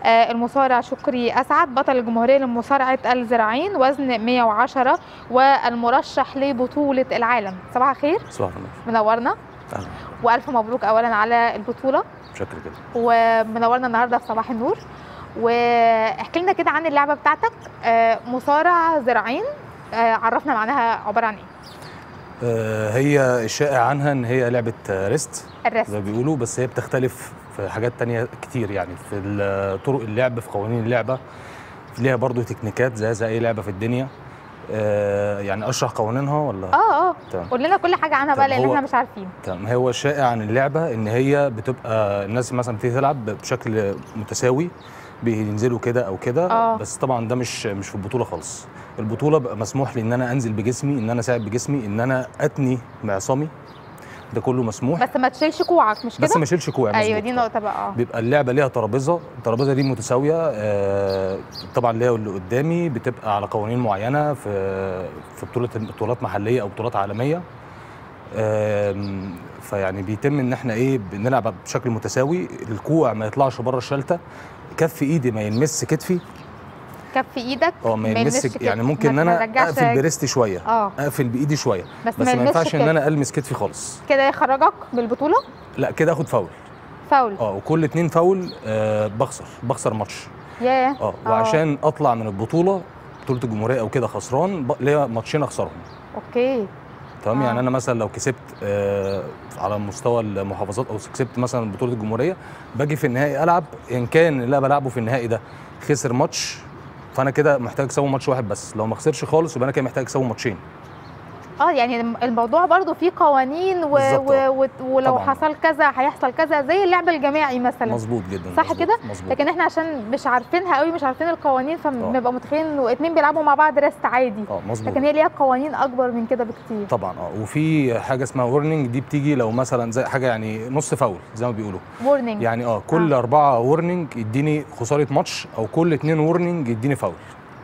آه، المصارع شكري اسعد بطل الجمهوريه لمصارعه الذراعين وزن 110 والمرشح لبطوله العالم صباح الخير صباح النور منورنا اهلا والف مبروك اولا على البطوله شكرا جدا ومنورنا النهارده في صباح النور واحكي لنا كده عن اللعبه بتاعتك آه، مصارع ذراعين آه، عرفنا معناها عباره عن ايه آه، هي الشائع عنها ان هي لعبه آه، ريست زي الرسم ما بيقولوا بس هي بتختلف في حاجات تانية كتير يعني في ال- طرق اللعب في قوانين اللعبه ليها برضو تكنيكات زي زي اي لعبه في الدنيا آه، يعني اشرح قوانينها ولا اه اه تمام قول لنا كل حاجه عنها بقى طب لان هو- احنا مش عارفين تمام هو الشائع عن اللعبه ان هي بتبقى الناس مثلا بتيجي تلعب بشكل متساوي بينزلوا كده او كده آه. بس طبعا ده مش مش في البطوله خالص البطوله بقى مسموح لي ان انا انزل بجسمي ان انا اساعد بجسمي ان انا اتني معصمي ده كله مسموح بس ما تشيلش كوعك مش كده بس ما اشيلش كوع ايوه مظبوط. دي نقطه بقى اه بيبقى اللعبه ليها ترابيزه الترابيزه دي متساويه آه، طبعا ليا واللي قدامي بتبقى على قوانين معينه في في بطوله بطولات محليه او بطولات عالميه آم، فيعني بيتم ان احنا ايه بنلعب بشكل متساوي الكوع ما يطلعش بره الشلته كف ايدي ما يلمس كتفي كف ايدك اه ما يلمس يلمسش يعني كتف. ممكن ان ما- ما انا ترجعش- اقفل بريستي شويه اه اقفل بايدي شويه بس, بس ما يلمسش ينفعش ان كتف. انا المس كتفي خالص كده يخرجك بالبطوله لا كده اخد فاول فاول اه وكل اتنين فاول آه بخسر بخسر ماتش ياه اه وعشان اطلع من البطوله بطوله الجمهوريه او كده خسران ب- ليا ماتشين اخسرهم اوكي تمام آه. يعني انا مثلا لو كسبت آه على مستوى المحافظات او كسبت مثلا بطوله الجمهوريه باجي في النهائي العب ان كان اللي أنا بلعبه في النهائي ده خسر ماتش فانا كده محتاج اكسبه ماتش واحد بس لو ما خسرش خالص يبقى انا كده محتاج اكسبه ماتشين اه يعني الموضوع برضو فيه قوانين و... بالظبط، و... آه. و... ولو طبعاً. حصل كذا هيحصل كذا زي اللعب الجماعي مثلا مظبوط جدا صح مظبوط، كده؟ مظبوط لكن احنا عشان مش عارفينها قوي مش عارفين القوانين فبنبقى متخيلين انه اتنين بيلعبوا مع بعض ريست عادي اه مظبوط لكن هي ليها قوانين اكبر من كده بكتير طبعا اه وفي حاجه اسمها ورنينج دي بتيجي لو مثلا زي حاجه يعني نص فاول زي ما بيقولوا وورنينج يعني اه كل آه. آه. اربعه ورنينج يديني خساره ماتش او كل اتنين ورنينج يديني فاول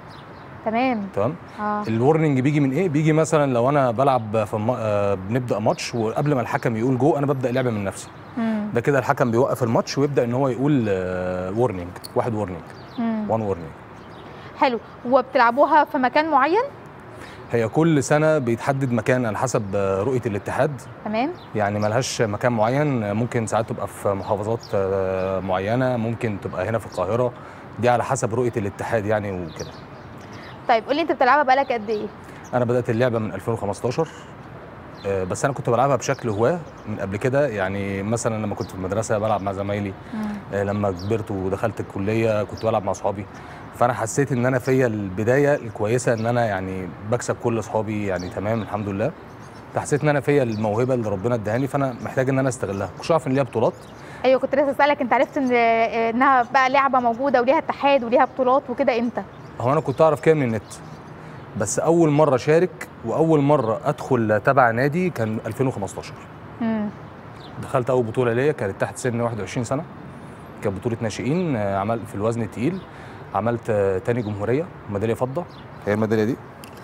تمام تمام اه الورنينج بيجي من ايه بيجي مثلا لو انا بلعب في الم... آه بنبدا ماتش وقبل ما الحكم يقول جو انا ببدا اللعبه من نفسي مم. ده كده الحكم بيوقف الماتش ويبدا ان هو يقول آه ورنينج واحد ورنينج مم. وان ورنينج حلو وبتلعبوها في مكان معين هي كل سنه بيتحدد مكان على حسب آه، رؤيه الاتحاد تمام يعني ملهاش مكان معين آه، ممكن ساعات تبقى في محافظات آه، معينه ممكن تبقى هنا في القاهره دي على حسب رؤيه الاتحاد يعني وكده طيب قولي انت بتلعبها بقالك قد ايه انا بدات اللعبه من 2015 آه، بس انا كنت بلعبها بشكل هواه من قبل كده يعني مثلا لما كنت في المدرسه بلعب مع زمايلي مم. آه، لما كبرت ودخلت الكليه كنت بلعب مع اصحابي فانا حسيت ان انا فيا البدايه الكويسه ان انا يعني بكسب كل اصحابي يعني تمام الحمد لله فحسيت ان انا فيا الموهبه اللي ربنا ادهاني فانا محتاج ان انا استغلها كنتش عارف ان ليها بطولات ايوه كنت لسه اسالك انت عرفت ان انها بقى لعبه موجوده وليها اتحاد وليها بطولات وكده امتى هو انا كنت اعرف كده من النت بس اول مره شارك واول مره ادخل تبع نادي كان 2015 مم. دخلت اول بطوله ليا كانت تحت سن 21 سنه كانت بطوله ناشئين آه، عملت في الوزن التقيل عملت آه، تاني جمهوريه ميداليه فضه هي الميداليه دي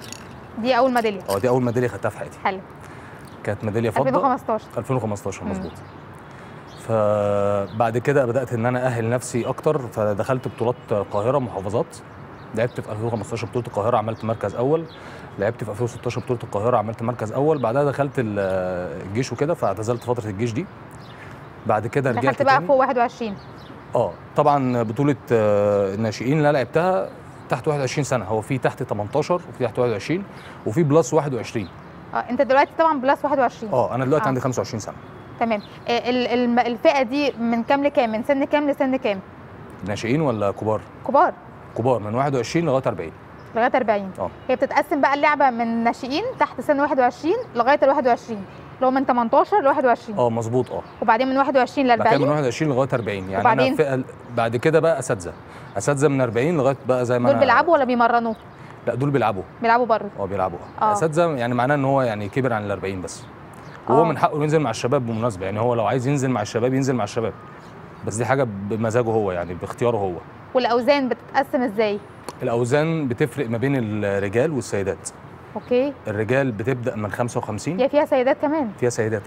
دي اول ميداليه اه دي اول ميداليه خدتها في حياتي حلو كانت ميداليه فضه 2015 2015 مم. مظبوط فبعد كده بدات ان انا اهل نفسي اكتر فدخلت بطولات القاهره محافظات لعبت في 2015 بطوله القاهره عملت مركز اول لعبت في 2016 بطوله القاهره عملت مركز اول بعدها دخلت ال- الجيش وكده فاعتزلت فتره الجيش دي بعد كده رجعت دخلت بقى تاني. فوق 21 اه طبعا بطوله آه، الناشئين اللي انا لعبتها تحت 21 سنه هو في تحت 18 وفي تحت 21 وفي بلس 21 اه انت دلوقتي طبعا بلس 21 اه انا دلوقتي آه. عندي 25 سنه تمام آه، ال- الم- الفئه دي من كام لكام من سن كام لسن كام ناشئين ولا كبار كبار كبار من 21 لغايه 40 لغايه 40 اه هي بتتقسم بقى اللعبه من ناشئين تحت سن 21 لغايه ال 21 اللي هو من 18 ل 21 اه مظبوط اه وبعدين من 21 ل بعد كده من 40 21 لغايه 40 يعني وبعدين؟ انا فئه بعد كده بقى اساتذه اساتذه من 40 لغايه بقى زي ما دول انا بيلعبوا ولا بيمرنوا؟ لا دول بيلعبوا بيلعبوا بره اه بيلعبوا آه. اساتذه يعني معناه ان هو يعني كبر عن ال 40 بس وهو آه. من حقه ينزل مع الشباب بالمناسبه يعني هو لو عايز ينزل مع الشباب ينزل مع الشباب بس دي حاجه بمزاجه هو يعني باختياره هو والاوزان بتتقسم ازاي؟ الاوزان بتفرق ما بين الرجال والسيدات اوكي الرجال بتبدا من 55 هي فيها سيدات كمان فيها سيدات اه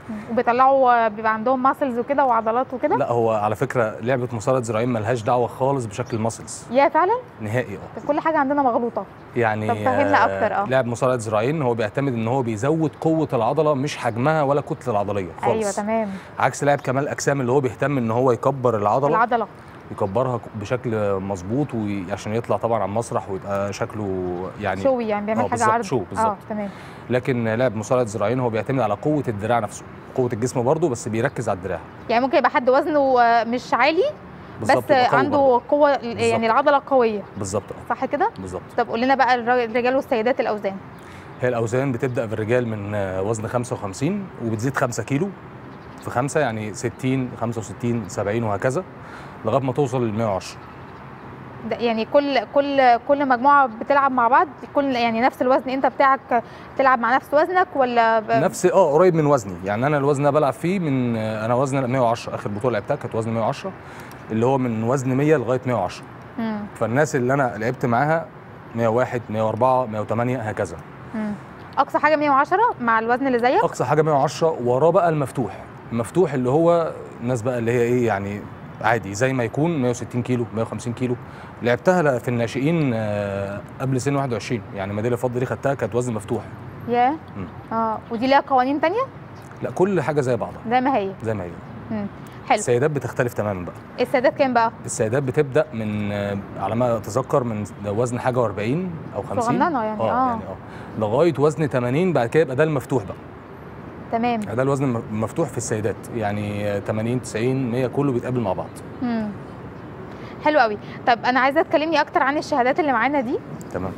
وبيطلعوا بيبقى عندهم ماسلز وكده وعضلات وكده لا هو على فكره لعبه مصارعه ذراعين ملهاش دعوه خالص بشكل المسلز يا فعلا نهائي اه كل حاجه عندنا مغلوطه يعني طب فهمنا آه، أكتر، اه. لاعب مصارعه ذراعين هو بيعتمد ان هو بيزود قوه العضله مش حجمها ولا كتله العضليه خالص ايوه تمام عكس لاعب كمال الاجسام اللي هو بيهتم ان هو يكبر العضله العضله يكبرها بشكل مظبوط وعشان يطلع طبعا على المسرح ويبقى شكله يعني شوي يعني بيعمل آه، حاجه بالظبط، عرض شو اه بالظبط. تمام لكن لاعب مصارعه ذراعين هو بيعتمد على قوه الدراع نفسه قوه الجسم برضه بس بيركز على الدراع يعني ممكن يبقى حد وزنه آه، مش عالي بالظبط بس يبقى قوي عنده برضه. قوه يعني بالظبط. العضله قويه بالظبط آه، صح كده بالظبط طب قول لنا بقى الر- الرجال والسيدات الاوزان هي الاوزان بتبدا في الرجال من آه، وزن 55 وبتزيد 5 كيلو في 5 يعني 60 65 70 وهكذا لغايه ما توصل ل 110 ده يعني كل كل كل مجموعه بتلعب مع بعض كل يعني نفس الوزن انت بتاعك تلعب مع نفس وزنك ولا ب... نفس اه قريب من وزني يعني انا الوزن اللي بلعب فيه من آه، انا وزن 110 اخر بطوله لعبتها كانت وزن 110 اللي هو من وزن 100 لغايه 110 مم. فالناس اللي انا لعبت معاها 101 104 108 هكذا مم. اقصى حاجه 110 مع الوزن اللي زيك اقصى حاجه 110 وراه بقى المفتوح المفتوح اللي هو الناس بقى اللي هي ايه يعني عادي زي ما يكون 160 كيلو 150 كيلو لعبتها ل- في الناشئين آه، قبل سن 21 يعني ميداليه الفضه دي خدتها كانت وزن مفتوح يا مم. اه ودي ليها قوانين تانية لا كل حاجه زي بعضها زي ما هي زي ما هي مم. حلو السيدات بتختلف تماما بقى السادات كام بقى السيدات بتبدا من آه، على ما اتذكر من وزن حاجه و40 او 50 صغننه يعني، اه آه. يعني اه لغايه وزن 80 بعد كده يبقى ده المفتوح بقى تمام ده الوزن الم- المفتوح في السيدات يعني آه، 80 90 100 كله بيتقابل مع بعض مم. حلو قوي طب انا عايزه تكلمني اكتر عن الشهادات اللي معانا دي تمام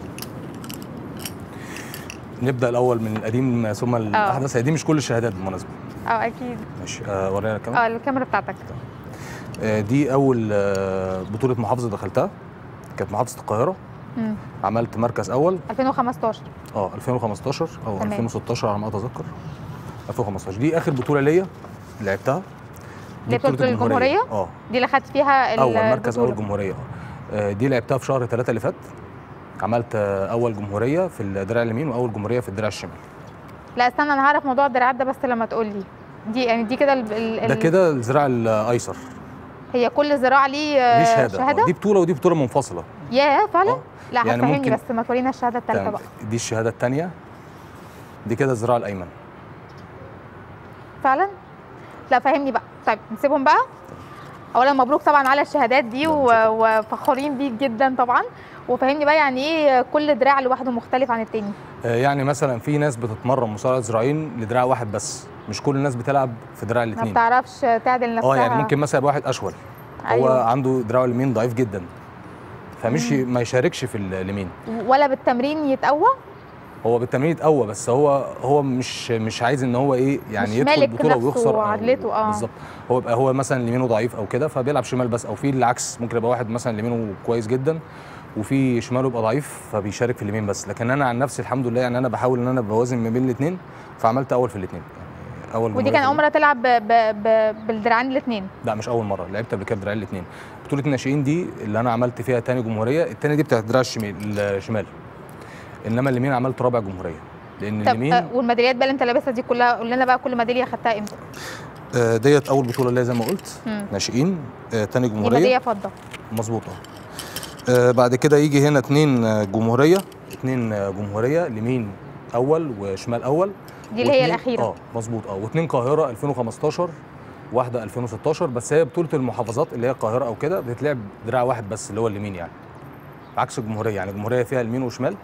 نبدا الاول من القديم ثم الاحدث هي دي مش كل الشهادات بالمناسبه اه اكيد ماشي آه ورينا كمان اه الكاميرا بتاعتك آه دي اول آه بطوله محافظه دخلتها كانت محافظه القاهره مم. عملت مركز اول 2015 اه 2015 او تمام. 2016 على ما اتذكر 2015 دي اخر بطوله ليا لعبتها دي بطولة الجمهورية؟ اه دي اللي خدت فيها ال- اول مركز اول البطولة. جمهوريه آه. آه، دي لعبتها في شهر 3 اللي فات عملت آه، اول جمهوريه في الدراع اليمين واول جمهوريه في الدراع الشمال لا استنى انا هعرف موضوع الدراعات ده بس لما تقول لي دي يعني دي كده ال- ال- ده ال- كده الذراع الايسر هي كل ذراع ليه آه، دي شهاده, شهاده آه، دي بطوله ودي بطوله منفصله يا فعلا آه. لا يعني هتفهمني ممكن- بس ما تورينا الشهاده الثالثه تمام. بقى دي الشهاده الثانيه دي كده الذراع الايمن فعلا لا فهمني بقى طيب نسيبهم بقى اولا مبروك طبعا على الشهادات دي لا، و- متشكر. وفخورين بيك جدا طبعا وفهمني بقى يعني ايه كل دراع لوحده مختلف عن التاني آه، يعني مثلا في ناس بتتمرن مصارعه ذراعين لدراع واحد بس مش كل الناس بتلعب في دراع ما الاثنين بتعرفش تعدل نفسها اه يعني ممكن مثلا يبقى واحد اشول هو أيوة. عنده دراعه اليمين ضعيف جدا فمش ي- ما يشاركش في ال- اليمين ولا بالتمرين يتقوى هو بالتمرين يتقوى بس هو هو مش مش عايز ان هو ايه يعني مش يدخل مالك البطوله نفسه ويخسر أو- وعدلته، آه. بالظبط هو يبقى هو مثلا يمينه ضعيف او كده فبيلعب شمال بس او في العكس ممكن يبقى واحد مثلا يمينه كويس جدا وفي شماله يبقى ضعيف فبيشارك في اليمين بس لكن انا عن نفسي الحمد لله يعني انا بحاول ان انا بوازن ما بين الاثنين فعملت اول في الاثنين يعني اول ودي جمهورية كان في اول مره تلعب ب... ب... ب... بالدراعين الاثنين لا مش اول مره لعبت قبل كده بدراعين الاثنين بطوله الناشئين دي اللي انا عملت فيها تاني جمهوريه التانية دي بتاعت الدراع الشمال الشمال انما اليمين عملت رابع جمهوريه لان طب اليمين آه، والميداليات بقى اللي انت لابسها دي كلها قول لنا بقى كل ميداليه خدتها امتى آه، ديت اول بطوله ليا زي ما قلت مم. ناشئين آه، تاني دي جمهوريه ميداليه فضه مظبوط اه آه، بعد كده يجي هنا اتنين آه، جمهوريه اتنين آه، جمهوريه اليمين اول وشمال اول دي اللي هي واتنين- الاخيره اه مظبوط اه واثنين قاهره 2015 واحده 2016 بس هي بطوله المحافظات اللي هي القاهره او كده بتتلعب دراع واحد بس اللي هو اليمين يعني عكس الجمهوريه يعني الجمهوريه فيها اليمين وشمال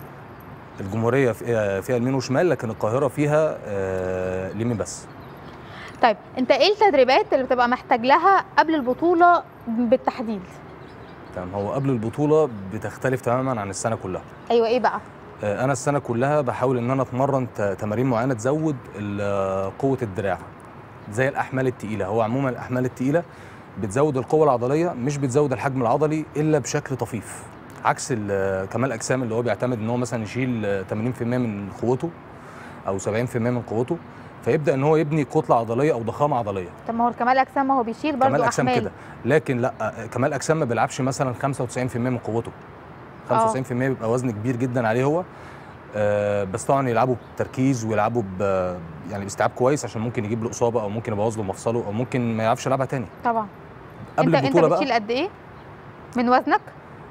الجمهوريه فيها فيها اليمين وشمال لكن القاهره فيها آه، اليمين بس طيب انت ايه التدريبات اللي بتبقى محتاج لها قبل البطوله بالتحديد تمام هو قبل البطوله بتختلف تماما عن السنه كلها ايوه ايه بقى آه، انا السنه كلها بحاول ان انا اتمرن ت- تمارين معينه تزود ال- قوه الدراع زي الاحمال التقيله هو عموما الاحمال التقيله بتزود القوه العضليه مش بتزود الحجم العضلي الا بشكل طفيف عكس ال- كمال الاجسام اللي هو بيعتمد ان هو مثلا يشيل آه، 80% من قوته او 70% من قوته فيبدا ان هو يبني كتله عضليه او ضخامه عضليه طب ما هو الكمال اجسام ما هو بيشيل برضه كمال اجسام احمال كده لكن لا آه، كمال اجسام ما بيلعبش مثلا 95% من قوته 95% بيبقى وزن كبير جدا عليه هو آه، بس طبعا يلعبوا بتركيز ويلعبوا ب يعني باستيعاب كويس عشان ممكن يجيب له اصابه او ممكن يبوظ له مفصله او ممكن ما يعرفش يلعبها تاني طبعا قبل انت البطوله انت بقى بتشيل قد ايه من وزنك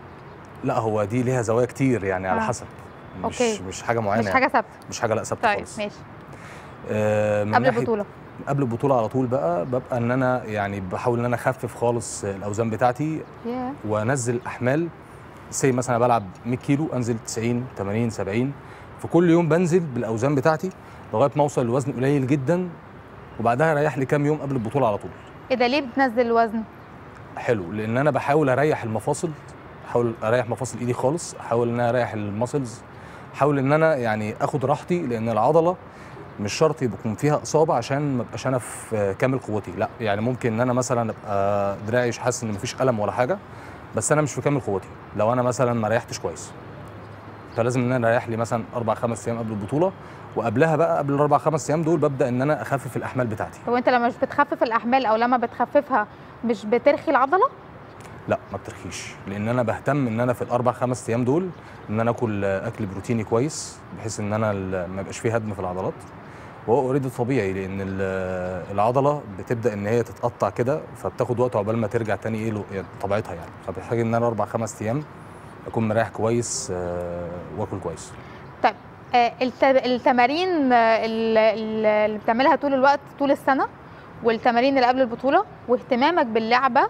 لا هو دي ليها زوايا كتير يعني على آه. حسب مش أوكي. مش حاجه معينه مش يعني. حاجه ثابته مش حاجه لا ثابته طيب خالص ماشي آه، من قبل ناحية- البطوله قبل البطوله على طول بقى ببقى ان انا يعني بحاول ان انا اخفف خالص الاوزان بتاعتي ياه وانزل احمال سي مثلا أنا بلعب 100 كيلو انزل 90 80 70 في كل يوم بنزل بالاوزان بتاعتي لغايه ما اوصل لوزن قليل جدا وبعدها اريح لي كام يوم قبل البطوله على طول ايه ده ليه بتنزل الوزن حلو لان انا بحاول اريح المفاصل احاول اريح مفاصل ايدي خالص احاول ان انا اريح المسلز احاول ان انا يعني اخد راحتي لان العضله مش شرط يكون فيها اصابه عشان ما ابقاش انا في كامل قوتي لا يعني ممكن ان انا مثلا ابقى دراعي حاسس ان مفيش الم ولا حاجه بس انا مش في كامل قوتي لو انا مثلا ما ريحتش كويس فلازم ان انا اريح لي مثلا اربع خمس ايام قبل البطوله وقبلها بقى قبل الاربع خمس ايام دول ببدا ان انا اخفف الاحمال بتاعتي هو انت لما مش بتخفف الاحمال او لما بتخففها مش بترخي العضله لا ما بترخيش لان انا بهتم ان انا في الاربع خمس ايام دول ان انا اكل اكل بروتيني كويس بحيث ان انا ال- ما يبقاش فيه هدم في العضلات وهو اوريدي طبيعي لان ال- العضله بتبدا ان هي تتقطع كده فبتاخد وقت عقبال ما ترجع تاني ايه له- يعني طبيعتها يعني فبحتاج ان انا اربع خمس ايام اكون مريح كويس آه، واكل كويس طيب آه الت- التمارين آه، ال- ال- اللي بتعملها طول الوقت طول السنه والتمارين اللي قبل البطوله واهتمامك باللعبه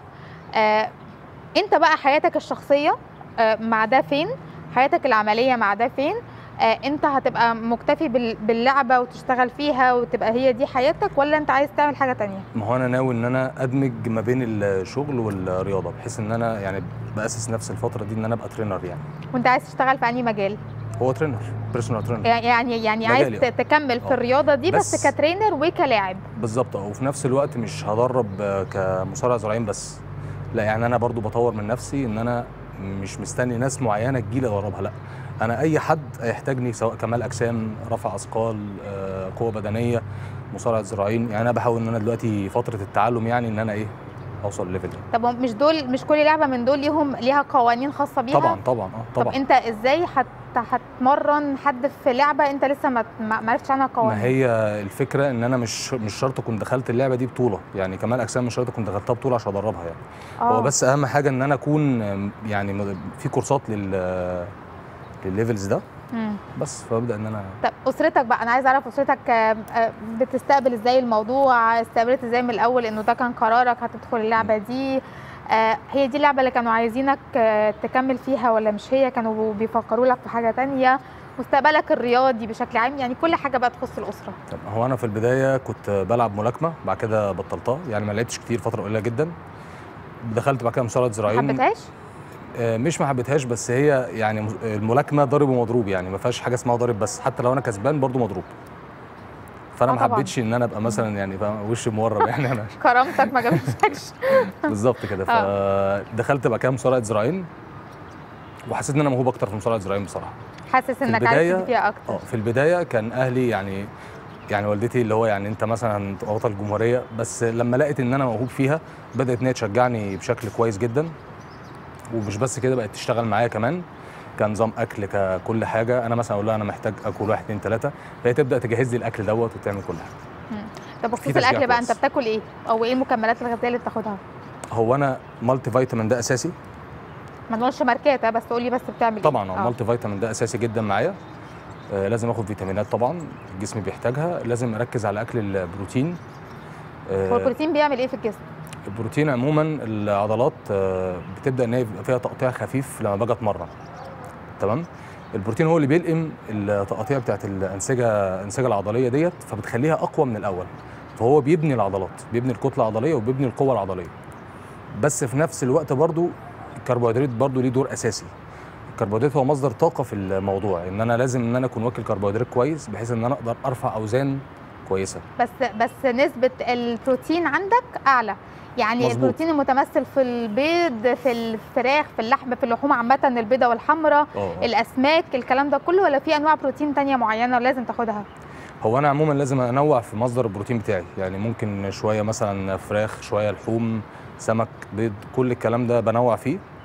آه انت بقى حياتك الشخصيه آه مع ده فين حياتك العمليه مع ده فين آه انت هتبقى مكتفي بال- باللعبه وتشتغل فيها وتبقى هي دي حياتك ولا انت عايز تعمل حاجه تانية ما هو انا ناوي ان انا ادمج ما بين الشغل والرياضه بحيث ان انا يعني باسس نفس الفتره دي ان انا ابقى ترينر يعني وانت عايز تشتغل في انهي مجال هو ترينر بيرسونال ترينر يعني يعني عايز مجالي، ت- تكمل في آه. الرياضه دي بس, بس- كترينر وكلاعب بالظبط اه وفي نفس الوقت مش هدرب آه، كمصارع زراعين بس لا يعني انا برضو بطور من نفسي ان انا مش مستني ناس معينه تجيلي ادربها لا انا اي حد يحتاجني سواء كمال اجسام رفع اثقال آه، قوه بدنيه مصارع زراعين يعني انا بحاول ان انا دلوقتي فتره التعلم يعني ان انا ايه اوصل لليفل ده طب هم مش دول مش كل لعبه من دول ليهم ليها قوانين خاصه بيها طبعا طبعا اه طب طبعا انت ازاي هت هتمرن حد في لعبه انت لسه ما ما ما عرفتش عنها قوانين ما هي الفكره ان انا مش مش شرط اكون دخلت اللعبه دي بطوله يعني كمال اجسام مش شرط اكون دخلتها بطوله عشان ادربها يعني آه. هو بس اهم حاجه ان انا اكون آم، يعني م- في كورسات لل للليفلز ده مم. بس فببدا ان انا طب اسرتك بقى انا عايزه اعرف اسرتك آه، آه، بتستقبل ازاي الموضوع استقبلت ازاي من الاول انه ده كان قرارك هتدخل اللعبه دي آه، هي دي اللعبه اللي كانوا عايزينك آه، تكمل فيها ولا مش هي كانوا بيفكروا لك في حاجه تانية مستقبلك الرياضي بشكل عام يعني كل حاجه بقى تخص الاسره طب هو انا في البدايه كنت بلعب ملاكمه بعد كده بطلتها يعني ما لعبتش كتير فتره قليله جدا دخلت بعد كده مصارعه ما زراعين حبيتهاش آه، مش ما حبيتهاش بس هي يعني م- الملاكمه ضارب ومضروب يعني ما فيهاش حاجه اسمها ضارب بس حتى لو انا كسبان برضو مضروب فانا آه ما طبعاً. حبيتش ان انا ابقى مثلا يعني فاهم وش مورم يعني انا كرامتك ما جابتكش بالظبط كده فدخلت بقى كده مصارعه زراعين وحسيت ان انا موهوب اكتر في مصارعه زراعين بصراحه حاسس انك عايز البداية- تيجي فيها اه اكتر في البدايه كان اهلي يعني يعني والدتي اللي هو يعني انت مثلا تبقى بطل الجمهوريه بس لما لقيت ان انا موهوب فيها بدات ان هي تشجعني بشكل كويس جدا ومش بس كده بقت تشتغل معايا كمان كنظام اكل ككل حاجه انا مثلا اقول لها انا محتاج اكل واحد اتنين تلاته فهي تبدا تجهز لي الاكل دوت وتعمل كل حاجه طب بخصوص تشجيع الاكل بقى كويس. انت بتاكل ايه او ايه المكملات الغذائيه اللي بتاخدها هو انا مالتي فيتامين ده اساسي ما نقولش ماركات ها، بس تقولي بس بتعمل ايه طبعا آه. هو مالتي فيتامين ده اساسي جدا معايا آه لازم اخد فيتامينات طبعا الجسم بيحتاجها لازم اركز على اكل البروتين آه، هو البروتين بيعمل ايه في الجسم البروتين عموما العضلات آه، بتبدا ان هي يبقى فيها تقطيع خفيف لما باجي اتمرن تمام البروتين هو اللي بيلقم التقطيع بتاعت الانسجه الانسجه العضليه ديت فبتخليها اقوى من الاول فهو بيبني العضلات بيبني الكتله العضليه وبيبني القوه العضليه بس في نفس الوقت برضو الكربوهيدرات برضو ليه دور اساسي الكربوهيدرات هو مصدر طاقه في الموضوع ان انا لازم ان انا اكون واكل كربوهيدرات كويس بحيث ان انا اقدر ارفع اوزان كويسه بس بس نسبه البروتين عندك اعلى يعني مظبوط. البروتين المتمثل في البيض في الفراخ في اللحم في اللحوم عامه البيضه والحمراء اه الاسماك الكلام ده كله ولا في انواع بروتين تانية معينه لازم تاخدها هو انا عموما لازم انوع في مصدر البروتين بتاعي يعني ممكن شويه مثلا فراخ شويه لحوم سمك بيض كل الكلام ده بنوع فيه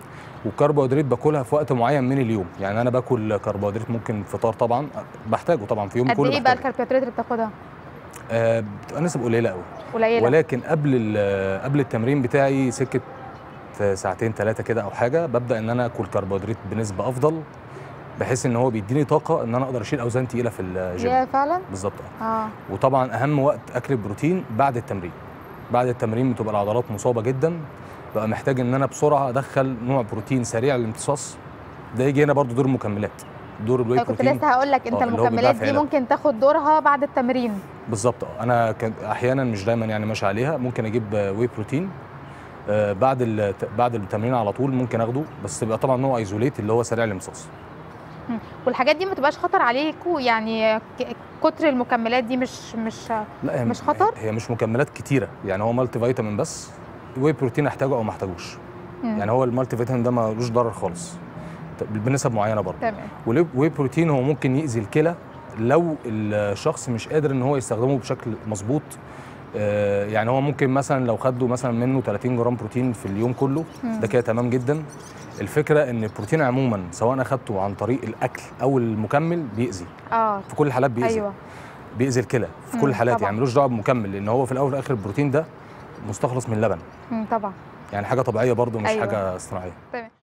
والكربوهيدرات باكلها في وقت معين من اليوم يعني انا باكل كربوهيدرات ممكن فطار طبعا بحتاجه طبعا في يوم قد كله ايه بقى بحتاجه. الكربوهيدرات اللي بتاخدها آه بتبقى نسب قليله قوي قليله ولكن قبل ال- قبل التمرين بتاعي سكه ساعتين ثلاثه كده او حاجه ببدا ان انا اكل كربوهيدرات بنسبه افضل بحيث ان هو بيديني طاقه ان انا اقدر اشيل اوزان تقيله في الجيم يا فعلا بالظبط آه. اه وطبعا اهم وقت اكل البروتين بعد التمرين بعد التمرين بتبقى العضلات مصابه جدا بقى محتاج ان انا بسرعه ادخل نوع بروتين سريع للامتصاص ده يجي هنا برضو دور المكملات دور الواي أنا كنت بروتين لسه هقول لك انت آه، اللي هو بيتباع المكملات في دي علب. ممكن تاخد دورها بعد التمرين بالظبط اه انا كان احيانا مش دايما يعني ماشي عليها ممكن اجيب واي بروتين آه، بعد الت- بعد التمرين على طول ممكن اخده بس يبقى طبعا نوع ايزوليت اللي هو سريع الامتصاص والحاجات دي ما تبقاش خطر عليكوا يعني ك- كتر المكملات دي مش مش لا هي مش خطر؟ هي مش مكملات كتيره يعني هو مالتي فيتامين بس واي بروتين احتاجه او ما احتاجوش مم. يعني هو المالتي فيتامين ده ملوش ضرر خالص بنسب معينه برضه تمام والواي بروتين هو ممكن يأذي الكلى لو الشخص مش قادر ان هو يستخدمه بشكل مظبوط آه، يعني هو ممكن مثلا لو خده مثلا منه 30 جرام بروتين في اليوم كله مم. ده كده تمام جدا الفكره ان البروتين عموما سواء اخدته عن طريق الاكل او المكمل بيأذي اه في كل الحالات بيأذي ايوه بيأذي الكلى في مم، كل الحالات طبعاً. يعني ملوش دعوه بمكمل لان هو في الاول والاخر البروتين ده مستخلص من اللبن مم، طبعا يعني حاجه طبيعيه برضه مش أيوة. حاجه اصطناعيه تمام